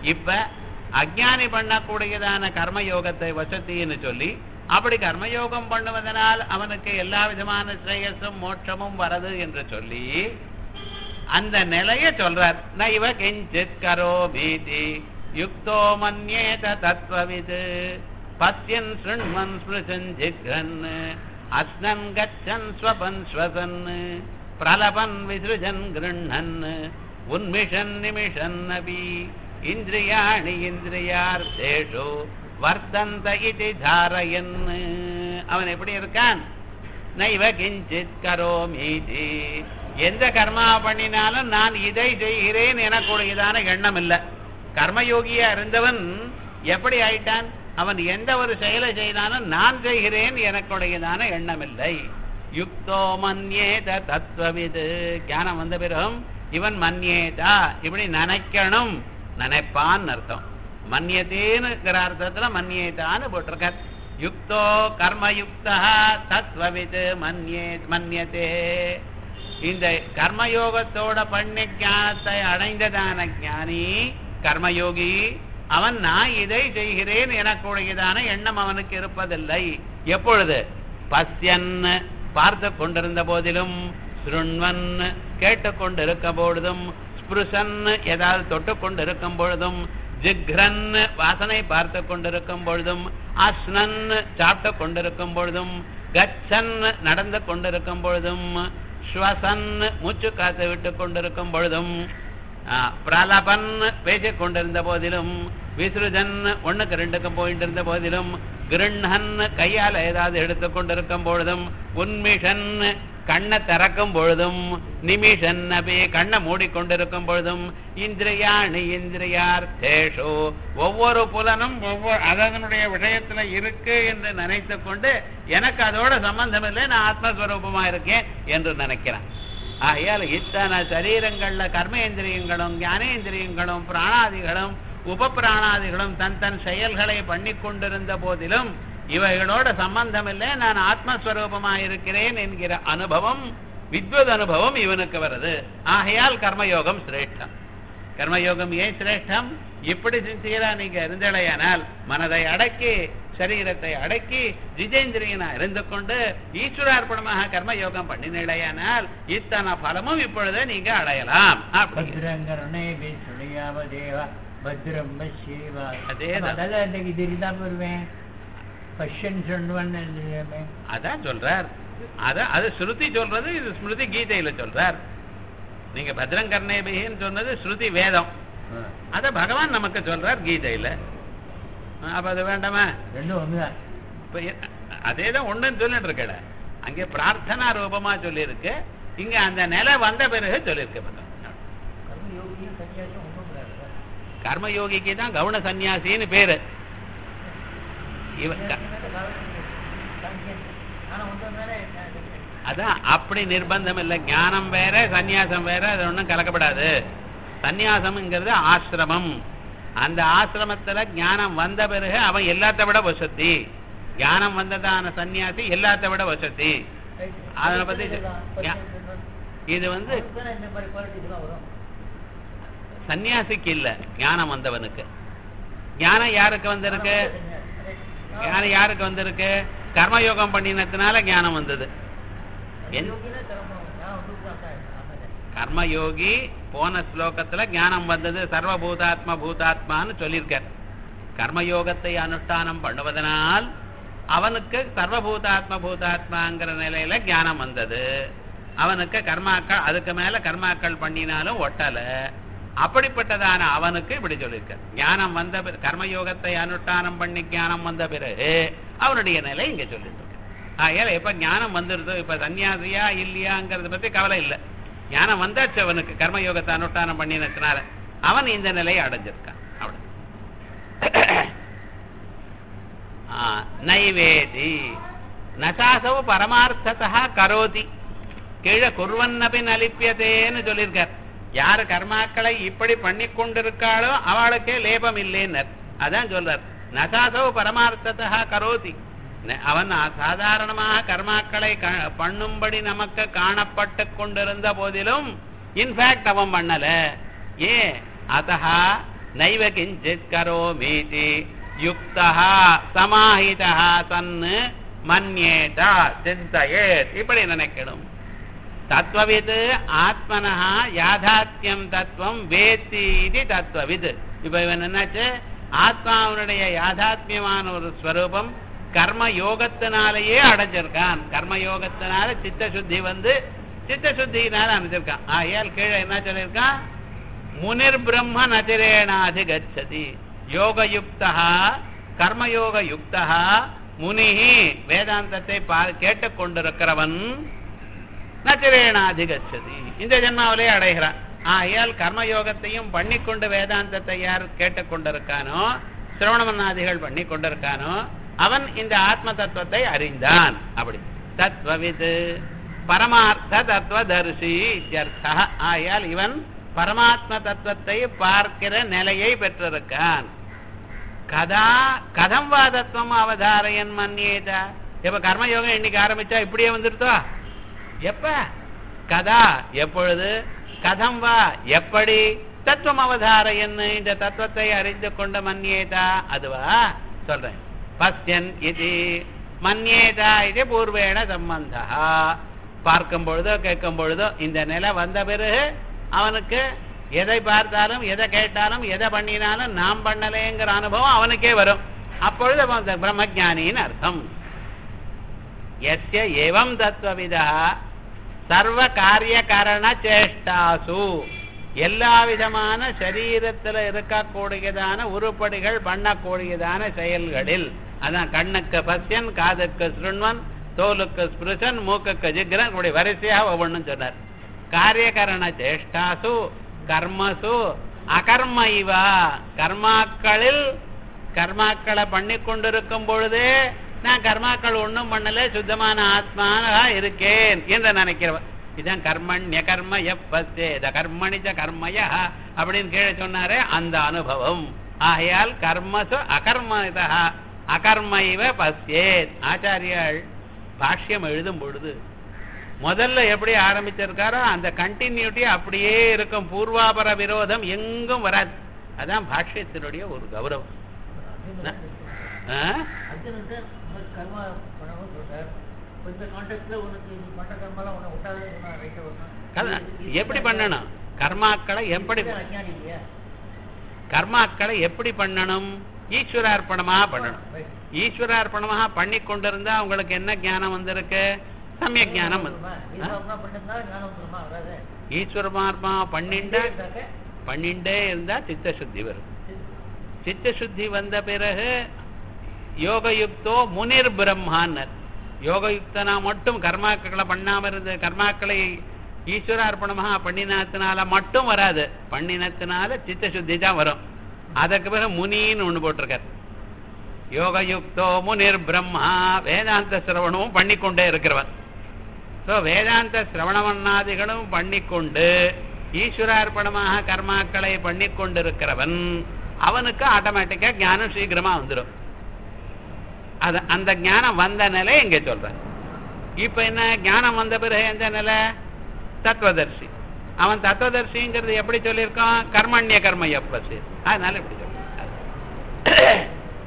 இப்ப அஜ்ஞானி பண்ணக்கூடியதான கர்மயோகத்தை வசத்தின்னு சொல்லி அப்படி கர்மயோகம் பண்ணுவதனால் அவனுக்கு எல்லா விதமான ஸ்ரேயஸும் மோட்சமும் வரது என்று சொல்லி அந்த நிலைய சொல்றார் நைவ கிஞ்சித் கரோமீதி யுக்தோ மன்யேத தத்வவிது பத்யன் ஸ்ருண்வன் ஸ்மிருசன் ஜிக்ரன் அஸ்னன் கச்சன் ஸ்வபன் ஸ்வசன் பிரலபன் விசிருஜன் கிருண்ணன் உன்மிஷன் நிமிஷன் நபி இந்திரியாணி இந்திரியார்த்தேஷு வர்த்தந்த இது தாரயன் அவன் எப்படி இருக்கான் நைவ கிஞ்சித் கரோமீதி எந்த கர்மா பண்ணினாலும் நான் இதை செய்கிறேன் எனக்குடையதான எண்ணம் இல்லை கர்மயோகியா இருந்தவன் எப்படி ஆயிட்டான் அவன் எந்த ஒரு செயலை செய்தாலும் நான் செய்கிறேன் எனக்குடையதான எண்ணம் இல்லை யுக்தோ மன்யேத தத்துவவிது ஞானம் வந்த பிறகும் இவன் மன்யேதா இப்படி நினைக்கணும் நினைப்பான்னு அர்த்தம் மன்யத்தேனுங்கிற அர்த்தத்துல மன்யேதான்னு போட்டிருக்கார் யுக்தோ கர்மயுக்தா தத்வவித் மன்யே மன்யதே இந்த கர்மயோகத்தோட பண்ணி ஞானத்தை அடைந்ததான ஞானி கர்மயோகி அவன் நான் இதை செய்கிறேன் எனக்குடையதான எண்ணம் அவனுக்கு இருப்பதில்லை எப்பொழுது பஸ்யன் பார்த்து கொண்டிருந்த போதிலும் சுருண்வன் கேட்டுக்கொண்டிருக்க பொழுதும் ஸ்பிருஷன் ஏதாவது தொட்டு கொண்டிருக்கும் பொழுதும் ஜிக்ரன் வாசனை பார்த்து கொண்டிருக்கும் பொழுதும் அஸ்னன் சாப்பிட்டு கொண்டிருக்கும் பொழுதும் கச்சன் நடந்து கொண்டிருக்கும் பொழுதும் ஸ்வசன் மூச்சு காத்து விட்டு கொண்டிருக்கும் பொழுதும் பிரலபன் பேசிக் கொண்டிருந்த போதிலும் விசுருஜன் ஒண்ணுக்கு ரெண்டுக்கும் போயிட்டு இருந்த போதிலும் கிருண்ணன் கையால ஏதாவது எடுத்துக் கொண்டிருக்கும் பொழுதும் உன்மிஷன் கண்ணை திறக்கும் பொழுதும் நிமிஷன் நபி கண்ணை மூடிக்கொண்டிருக்கும் பொழுதும் இந்திரியாணி இந்திரியார்த்தேஷோ ஒவ்வொரு புலனும் ஒவ்வொரு அதனுடைய விஷயத்துல இருக்கு என்று நினைத்து கொண்டு எனக்கு அதோட சம்பந்தம் இல்லை நான் ஆத்மஸ்வரூபமா இருக்கேன் என்று நினைக்கிறேன் ஆகையால் இத்தனை சரீரங்கள்ல கர்மேந்திரியங்களும் ஞானேந்திரியங்களும் பிராணாதிகளும் உபபிராணாதிகளும் தன் தன் செயல்களை பண்ணி கொண்டிருந்த போதிலும் இவைகளோட சம்பந்தம் இல்லை நான் ஆத்மஸ்வரூபமா இருக்கிறேன் என்கிற அனுபவம் வித்வத் அனுபவம் இவனுக்கு வருது ஆகையால் கர்மயோகம் சிரேஷ்டம் கர்மயோகம் ஏன் சிரேஷ்டம் இப்படி சின்சியரா நீங்க இருந்தடையானால் மனதை அடக்கி சரீரத்தை அடக்கி ஜிதேந்திரியனா இருந்து கொண்டு ஈஸ்வரார்ப்பணமாக கர்மயோகம் பண்ணினடையானால் இத்தனை பலமும் இப்பொழுது நீங்க அடையலாம் அப்படி ಭದ್ರಂಗರಣೆ ಸುಳಿಯಾವದೇವ ಭದ್ரம் ಶಿವ அதேதான். அதெல்லாம் இன்னைக்கு தெரிதான் வருவேன் பஷன் சொன்னவன் எழுதுவேன் அதான் சொல்றார் அத அது ஸ்ருதி சொல்றது இது ஸ்மிருதி கீதையில சொல்றார் நீங்க பத்ரங்கர்ணேபின்னு சொன்னது ஸ்ருதி வேதம் அத பகவான் நமக்கு சொல்றார் கீதையில அப்ப அது வேண்டாமா ரெண்டும் ஒண்ணுதான் இப்ப எ- அதேதான் ஒண்ணுன்னு சொல்லிட்டு இருக்கல அங்கே பிரார்த்தனா ரூபமா சொல்லியிருக்கு இங்க அந்த நிலை வந்த பிறகு சொல்லியிருக்கு பகவான். கர்மயோகியும் சன்னியாசம் ஒன்றும் கிடையாது கர்மயோகிக்கு தான் கவுன சந்நியாசின்னு பேரு இவ க- ஆனா ஒன்றும் மேலே அதான் அப்படி நிர்பந்தம் இல்லை ஞானம் வேற சந்நியாசம் வேற அது ஒன்றும் கலக்கப்படாது சந்நியாசம்ங்கிறது ஆசிரமம் அந்த ஆசிரமத்துல ஞானம் வந்த பிறகு அவன் எல்லாத்த விட வசதி ஞானம் வந்ததான சந்நியாசி எல்லாத்த விட வசதி அதனை பத்தி ஞா- இது வந்து இந்த மாதிரி குவாலிட்டிஸ் எல்லாம் வரும் சந்நியாசிக்கு இல்ல ஞானம் வந்தவனுக்கு ஞானம் யாருக்கு வந்திருக்கு ஞானம் யாருக்கு வந்திருக்கு கர்மயோகம் பண்ணினதுனால ஞானம் வந்தது என்- யோகினா தரணும் நான் ஒன்று ஆமாம் கர்மயோகி போன ஸ்லோகத்துல ஞானம் வந்தது சர்வபூதாத்ம பூதாத்மான்னு சொல்லியிருக்கார் கர்மயோகத்தை அனுஷ்டானம் பண்ணுவதனால் அவனுக்கு சர்வபூதாத்ம பூதாத்மாங்கிற நிலையில ஞானம் வந்தது அவனுக்கு கர்மாக்கள் அதுக்கு மேல கர்மாக்கள் பண்ணினாலும் ஒட்டல அப்படிப்பட்டதான அவனுக்கு இப்படி சொல்லியிருக்கார் ஞானம் வந்த பிறகு கர்மயோகத்தை அனுஷ்டானம் பண்ணி ஞானம் வந்த பிறகு அவனுடைய நிலை இங்க சொல்லிட்டு ஆகையால எப்ப ஞானம் வந்துருதோ இப்ப சன்னியாசியா இல்லையாங்கிறத பத்தி கவலை இல்லை ஞானம் வந்தாச்சு அவனுக்கு கர்மயோகத்தை அனுஷ்டானம் பண்ணினதுனால அவன் இந்த நிலையை அடைஞ்சிருக்கான் அவ்வளவு ஆ, நைவேதி நசாசவு பரமார்த்ததா கரோதி கீழே குர்வன்னபி நலிப்பியதேன்னு சொல்லியிருக்கார் யார் கர்மாக்களை இப்படி பண்ணி கொண்டிருக்காளோ அவளுக்கே லேபம் இல்லைன்னர் அதான் சொல்றார் நசாசவு பரமார்த்ததா கரோதி ந- அவன் சாதாரணமாக கர்மாக்களை க- பண்ணும்படி நமக்கு காணப்பட்டு கொண்டிருந்த போதிலும் இன்ஃபேக்ட் அவன் பண்ணல ஏ அத்தா நைவ கிஞ்சித் கரோமீதி யுக்தா சமாஹிதா சன்னு மன்யேதா சிந்தையேத் இப்படி நினைக்கணும் தத்துவவித் ஆத்மனா யாதாத்யம் தத்துவம் வேத்தி இது தத்துவவித் இப்ப இவன் என்னாச்சு ஆத்மாவனுடைய யாதாத்மியமான ஒரு ஸ்வரூபம் கர்ம யோகத்தினாலேயே அடைஞ்சிருக்கான் கர்ம யோகத்தினால சித்த சுத்தி வந்து சித்த சுத்தியினால அடைஞ்சிருக்கான் ஆகையால் கீழே என்ன சொல்லியிருக்கான் முனிர் பிரம்ம நதிரேணாதி கச்சதி யோகயுக்தா கர்மயோக யுக்தா முனிஹி வேதாந்தத்தை பா கேட்டுக்கொண்டிருக்கிறவன் நச்சிரேணாதிகச்சதி இந்த ஜென்மாவிலே அடைகிறான் ஆகையால் கர்மயோகத்தையும் பண்ணிக்கொண்டு வேதாந்தத்தை யார் கேட்டுக்கொண்டிருக்கானோ சிரவணமன்னாதிகள் பண்ணி கொண்டிருக்கானோ அவன் இந்த ஆத்ம தத்துவத்தை அறிந்தான் அப்படி தத்வவித் பரமார்த்த தத்துவதர்சி இத்தியர்த்தா ஆகையால் இவன் பரமாத்ம தத்துவத்தை பார்க்கிற நிலையை பெற்றிருக்கான் கதா கதம் வா தத்துவம் அவதாரையன் மன்னியதா இப்ப கர்மயோகம் இன்னைக்கு ஆரம்பிச்சா இப்படியே வந்துருத்தோ எப்ப கதா எப்பொழுது கதம் வா எப்படி தத்துவம் அவதாரையன் இந்த தத்துவத்தை அறிந்து கொண்ட மன்னியேதா அதுவா சொல்றேன் பஸ்யன் இது மன்னியேதா இது பூர்வேண சம்பந்தா பார்க்கும் பொழுதோ கேட்கும் பொழுதோ இந்த நிலை வந்த பிறகு அவனுக்கு எதை பார்த்தாலும் எதை கேட்டாலும் எதை பண்ணினாலும் நாம் பண்ணலேங்கிற அனுபவம் அவனுக்கே வரும் அப்பொழுது அவன் அந்த பிரம்மஜானின்னு அர்த்தம் எஸ்ய ஏவம் தத்துவவிதா சர்வ காரிய காரண சேஷ்டாசு எல்லா விதமான சரீரத்தில் இருக்கக்கூடியதான உருப்படிகள் பண்ணக்கூடியதான செயல்களில் அதான் கண்ணுக்கு பசியன் காதுக்கு சுருண்வன் தோலுக்கு ஸ்பிருஷன் மூக்குக்கு ஜிக்ரன் இப்படி வரிசையாக ஒவ்வொன்றும் சொன்னார் காரியகரண சேஷ்டாசு கர்மசு அகர்ம இவா கர்மாக்களில் கர்மாக்களை பண்ணி கொண்டிருக்கும் பொழுதே நான் கர்மாக்கள் ஒண்ணும் பண்ணல சுத்தமான ஆத்மானதா இருக்கேன் என்று நினைக்கிறவன் இதான் கர்மண்ய கர்ம எப்பத்தேத கர்மணிச்ச கர்மய அப்படின்னு கீழே சொன்னாரே அந்த அனுபவம் ஆகையால் கர்மசு அகர்மதா அகர்ம இவ பஸ்யேத் ஆச்சாரியால் பாஷ்யம் எழுதும் பொழுது முதல்ல எப்படி ஆரம்பிச்சிருக்காரோ அந்த கண்டினியூட்டி அப்படியே இருக்கும் பூர்வாபர விரோதம் எங்கும் வராது அதான் பாஷ்யத்தினுடைய ஒரு கௌரவம் ஆ? அர்ஜுனன் சார் உனக்கு கர்மா பண்ணணும்னு சொல்றார் இப்ப இந்த கான்டெக்ட்ல உனக்கு நீ பண்ண கர்மாலாம் உன்னை விட்டாதுன்னு சொன்னா ரைட்டா கத- வரணும் எப்படி பண்ணணும் கர்மாக்களை எப்படி அஜ்ஞானி இல்லையா கர்மாக்களை எப்படி பண்ணணும் ஈஸ்வரார்ப்பணமாக பண்ணணும் Right. ஈஸ்வரார்ப்பணமாக பண்ணி கொண்டிருந்தா உங்களுக்கு என்ன ஞானம் வந்திருக்கு சமய ஞானம் வந்து ஈஸ்வரமா பண்ணிருந்தா ஞானம் வந்துருமா வராது ஈஸ்வரமார்மா பண்ணிண்டா இருந்தாக்க, பண்ணிண்டே இருந்தா சித்த சுத்தி வரும் சித்த சுத்தி வந்த பிறகு யோகயுக்தோ முனிர் பிரம்மான்னர் யோகயுக்தனா மட்டும் கர்மாக்களை பண்ணாம இருந்து கர்மாக்களை ஈஸ்வரார்ப்பணமாக பண்ணினத்தினால மட்டும் வராது பண்ணினத்தினால சித்த சுத்தி தான் வரும் அதுக்கு பிறகு முனின்னு ஒண்ணு போட்டிருக்கார் யோகயுக்தோ முனிர் பிரம்மா வேதாந்த சிரவணமும் பண்ணிக்கொண்டே இருக்கிறவன் ஸோ வேதாந்த சிரவணமன்னாதிகளும் பண்ணிக்கொண்டு ஈஸ்வரார்ப்பணமாக கர்மாக்களை பண்ணிக்கொண்டிருக்கிறவன் அவனுக்கு ஆட்டோமேட்டிக்கா ஞானம் சீக்கிரமா வந்துடும் அது அந்த ஞானம் வந்த நிலை இங்க சொல்றேன் இப்ப என்ன ஞானம் வந்த பிறகு எந்த நிலை தத்துவதர்சி அவன் தத்துவதர்சிங்கிறது எப்படி சொல்லியிருக்கான் கர்மண்ய கர்ம எப்பசி அதனால இப்படி சொல்றேன்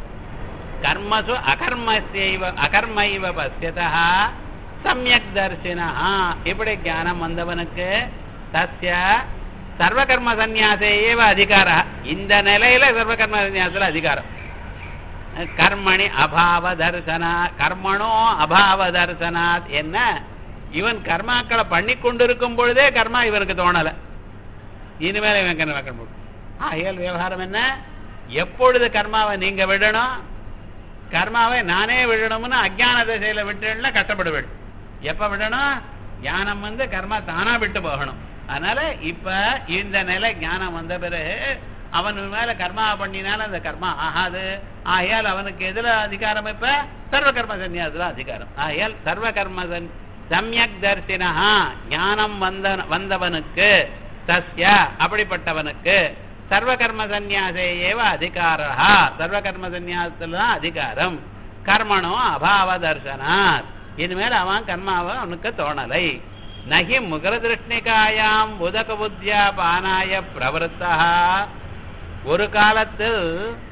கர்மசு அகர்மசைவ அகர்மைவ பசியதா சமயக் தர்சினா இப்படி ஞானம் வந்தவனுக்கு தஸ்ய சர்வகர்ம சந்நியாசே ஏவ அதிகார இந்த நிலையில சர்வகர்ம சந்நியாசத்துல அதிகாரம் கர்மணி அபாவ தர்சனா கர்மணோ அபாவ தர்சனாத் என்ன இவன் கர்மாக்களை பண்ணி கொண்டிருக்கும் பொழுதே கர்மா இவனுக்கு தோணல இனிமேல இவன் கர்மா கர்ம ஆகையால் விவகாரம் என்ன எப்பொழுது கர்மாவை நீங்க விடணும் கர்மாவை நானே விடணும்னு அஜான திசையில விட்டுன்னா கஷ்டப்படுவேன் எப்ப விடணும் ஞானம் வந்து கர்மா தானா விட்டு போகணும் அதனால இப்ப இந்த நிலை ஞானம் வந்த பிறகு அவன் மேல கர்மா பண்ணினால அந்த கர்மா ஆகாது ஆகையால் அவனுக்கு எதுல அதிகாரம் இப்ப சர்வ கர்ம சந்நியாசத்துல அதிகாரம் ஆகையால் சர்வ கர்ம சன் சமயக் தர்சினா ஞானம் வந்த வந்தவனுக்கு தஸ்ய அப்படிப்பட்டவனுக்கு சர்வ கர்ம சந்நியாசே ஏவ அதிகாரா சர்வ கர்ம சந்நியாசத்துல தான் அதிகாரம் கர்மணோ அபாவ தர்சனாத் இனிமேல் அவன் கர்மாவை அவனுக்கு தோணலை நகி முகரதிருஷ்ணிகாயாம் உதக புத்தியா பானாய பிரவருத்தா ஒரு காலத்தில்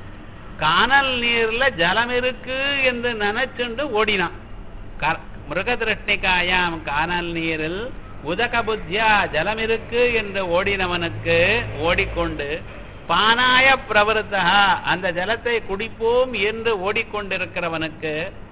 கானல் நீர்ல ஜலம் இருக்கு என்று நினைச்சுண்டு ஓடினான் க- மிருகதிருஷ்டிகாயாம் கானல் நீரில் உதக புத்தியா ஜலம் இருக்கு என்று ஓடினவனுக்கு ஓடிக்கொண்டு பானாய பிரவருத்தா அந்த ஜலத்தை குடிப்போம் என்று ஓடிக்கொண்டிருக்கிறவனுக்கு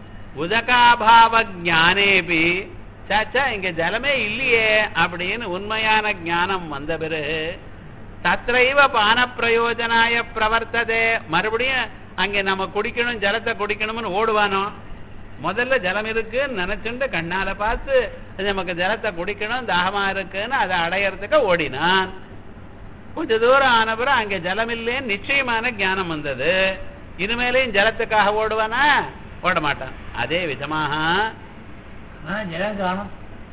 உதகாபாவ ஞானேபி சாச்சா இங்க ஜலமே இல்லையே அப்படின்னு உண்மையான ஞானம் வந்த பிறகு தத்ரைவ பான பிரயோஜனாய பிரவர்த்ததே மறுபடியும் அங்கே நம்ம குடிக்கணும் ஜலத்தை குடிக்கணும்னு ஓடுவானோ முதல்ல ஜலம் இருக்குன்னு நினைச்சுட்டு கண்ணால பார்த்து நமக்கு ஜலத்தை குடிக்கணும் தாகமா இருக்குன்னு அதை அடையறதுக்கு ஓடினான் கொஞ்ச தூரம் ஆனப்புறம் அங்க ஜலம் இல்லைன்னு நிச்சயமான ஞானம் வந்தது இனிமேலையும் ஜலத்துக்காக ஓடுவானா ஓட மாட்டான் அதே விதமாக ஆனா ஜலம் காணும்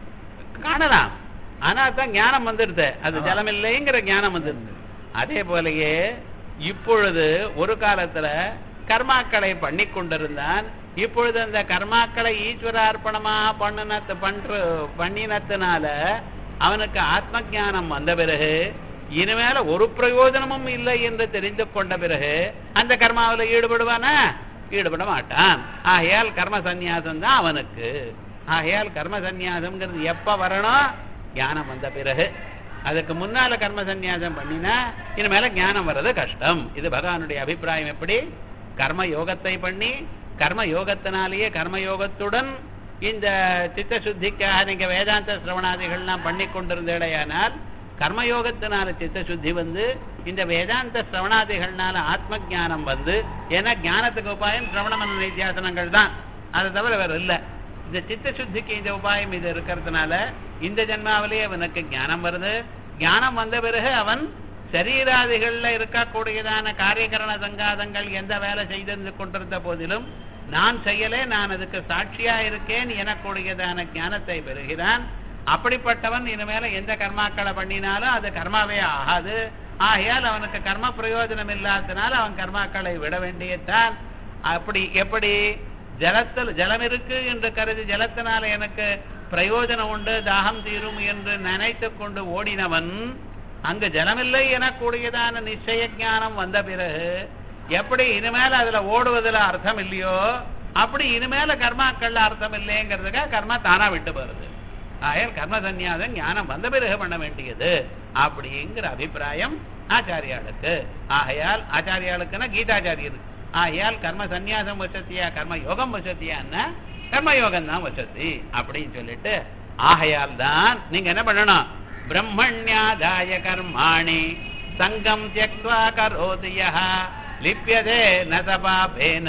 காணலாம் ஆனா தான் ஞானம் வந்துடுது அது ஆமா. ஜலம் இல்லைங்கிற ஞானம் வந்துடுது அதே போலயே இப்பொழுது ஒரு காலத்துல கர்மாக்களை பண்ணி கொண்டிருந்தான் இப்பொழுது அந்த கர்மாக்களை ஈஸ்வரார்ப்பணமா பண்ணினத்து பண்ற பண்ணினத்தினால அவனுக்கு ஆத்ம ஞானம் வந்த பிறகு இனிமேல ஒரு பிரயோஜனமும் இல்லை என்று தெரிந்து கொண்ட பிறகு அந்த கர்மாவில் ஈடுபடுவானா ஈடுபட மாட்டான் ஆகையால் கர்ம சந்நியாசம் தான் அவனுக்கு ஆகையால் கர்ம சந்நியாசம்ங்கிறது எப்ப வரணும் ஞானம் வந்த பிறகு அதுக்கு முன்னால கர்ம சந்நியாசம் பண்ணினா இனிமேல ஞானம் வர்றது கஷ்டம் இது பகவானுடைய அபிப்பிராயம் எப்படி கர்ம யோகத்தை பண்ணி கர்ம யோகத்தினாலேயே கர்ம யோகத்துடன் இந்த சித்த சுத்திக்காக நீங்க வேதாந்த சிரவணாதிகள்லாம் பண்ணி கொண்டிருந்தேடையானால் கர்மயோகத்தினால சித்த சுத்தி வந்து இந்த வேதாந்த சிரவணாதிகள்னால ஆத்ம ஞானம் வந்து ஏன்னா ஞானத்துக்கு உபாயம் சிரவண மன நித்தியாசனங்கள் தான் அதை தவிர வேற இல்லை இந்த சித்த சுத்திக்கு இந்த உபாயம் இது இருக்கிறதுனால இந்த ஜென்மாவிலேயே அவனுக்கு ஞானம் வருது ஞானம் வந்த பிறகு அவன் சரீராதிகள்ல இருக்கக்கூடியதான காரியகரண சங்காதங்கள் எந்த வேலை செய்து கொண்டிருந்த போதிலும் நான் செய்யலே நான் அதுக்கு சாட்சியா இருக்கேன் எனக்கூடியதான ஞானத்தை பெறுகிறான் அப்படிப்பட்டவன் இனிமேல எந்த கர்மாக்களை பண்ணினாலும் அது கர்மாவே ஆகாது ஆகையால் அவனுக்கு கர்ம பிரயோஜனம் இல்லாதனால அவன் கர்மாக்களை விட வேண்டியதான் அப்படி எப்படி ஜலத்தில் ஜலம் இருக்கு என்று கருதி ஜலத்தினால எனக்கு பிரயோஜனம் உண்டு தாகம் தீரும் என்று நினைத்து கொண்டு ஓடினவன் அங்கு ஜலமில்லை எனக்கூடியதான நிச்சய ஞானம் வந்த பிறகு எப்படி இனிமேல அதுல ஓடுவதுல அர்த்தம் இல்லையோ அப்படி இனிமேல கர்மாக்கள்ல அர்த்தம் இல்லைங்கிறதுக்காக கர்மா தானா விட்டு போறது ஆயர் கர்ம சந்நியாசம் ஞானம் வந்த பிறகு பண்ண வேண்டியது அப்படிங்கிற அபிப்பிராயம் ஆச்சாரியாளுக்கு ஆகையால் ஆச்சாரியாளுக்குன்னா கீதாச்சாரியருக்கு ஆகையால் கர்ம சந்நியாசம் வசத்தியா கர்ம யோகம் வசத்தியான்னா கர்ம யோகம் தான் வசதி அப்படின்னு சொல்லிட்டு ஆகையால் தான் நீங்க என்ன பண்ணணும் பிரம்மண்யாதாய கர்மாணி சங்கம் தியக்வா கரோதி யஹ லிப்யதே ந சபாபேன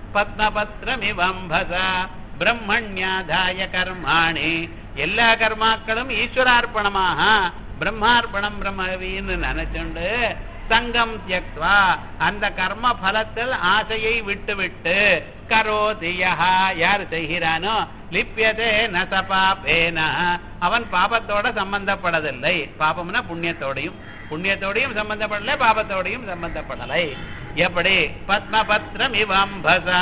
பத்மபத்ரமிவம்பசா பிரம்மண்யாதாய கர்மாணி எல்லா கர்மாக்களும் ஈஸ்வரார்ப்பணமாக பிரம்மார்ப்பணம் பிரம்மவின்னு நினைச்சுண்டு சங்கம் தியக்வா அந்த கர்ம பலத்தில் ஆசையை விட்டு விட்டு கரோதியா யார் செய்கிறானோ லிப்யதே நசபாபேன அவன் பாபத்தோட சம்பந்தப்படவில்லை பாபம்னா புண்ணியத்தோடையும் புண்ணியத்தோடையும் சம்பந்தப்படலை பாபத்தோடையும் சம்பந்தப்படலை எப்படி பத்மபத்ரம் இவம்பசா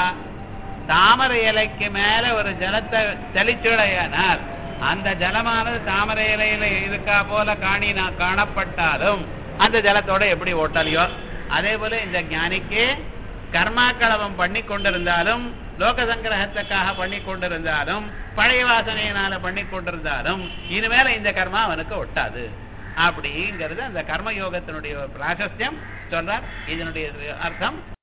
தாமரை இலைக்கு மேல ஒரு ஜலத்தை தெளிச்சுடையானால் அந்த ஜலமானது தாமரை இலையில இருக்கா போல காணினா காணப்பட்டாலும் அந்த ஜலத்தோட எப்படி ஓட்டலையோ அதே போல இந்த ஞானிக்கு கர்மாக்களவம் பண்ணி கொண்டிருந்தாலும் லோக சங்கிரகத்துக்காக பண்ணி கொண்டிருந்தாலும் பழைய வாசனையினால பண்ணி கொண்டிருந்தாலும் இனிமேல இந்த கர்மா அவனுக்கு ஒட்டாது அப்படிங்கிறது அந்த கர்ம யோகத்தினுடைய பிராசஸ்யம் சொல்றார் இதனுடைய அர்த்தம்